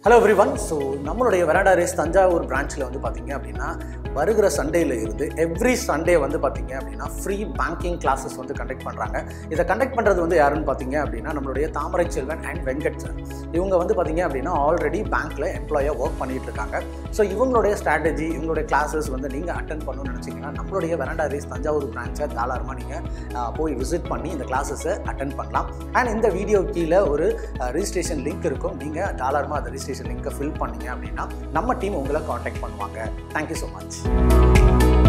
hello every one so நம்மளுடைய வெராடா race Thanjavur பிரான்ச்சில் வந்து பார்த்தீங்க அப்படின்னா வருகிற சண்டேல இருந்து எவ்ரி சண்டே வந்து பார்த்தீங்க அப்படின்னா ஃப்ரீ பேங்கிங் கிளாஸஸ் வந்து கண்டக்ட் பண்ணுறாங்க இதை கண்டக்ட் பண்ணுறது வந்து யாருன்னு பார்த்தீங்க அப்படின்னா நம்மளுடைய தாமரை செல்வன் அண்ட் வெங்கட் சார் இவங்க வந்து பார்த்தீங்க அப்படின்னா ஆல்ரெடி பேங்க்கில் எம்ப்ளாயாக ஒர்க் பண்ணிட்டு இருக்காங்க ஸோ இவங்களுடைய ஸ்ட்ராட்டஜி இவங்களுடைய கிளாஸஸ் வந்து நீங்கள் அட்டன் பண்ணணும்னு நினச்சிங்கன்னா நம்மளுடைய வெராடா ரேஸ் தஞ்சாவூர் பிரான்ச்சை தாராளமாக நீங்கள் போய் விசிட் பண்ணி இந்த கிளாஸஸை அட்டன் பண்ணலாம் அண்ட் இந்த வீடியோ கீழே ஒரு ரிஜிஸ்ட்ரேஷன் லிங்க் இருக்கும் நீங்கள் தாராளமாக அந்த ரிஜிஸ்ட்ரேஷன் லிங்க்கை ஃபில் பண்ணீங்க அப்படின்னா நம்ம டீம் உங்களை காண்டாக்ட் பண்ணுவாங்க தேங்க்யூ ஸோ மச்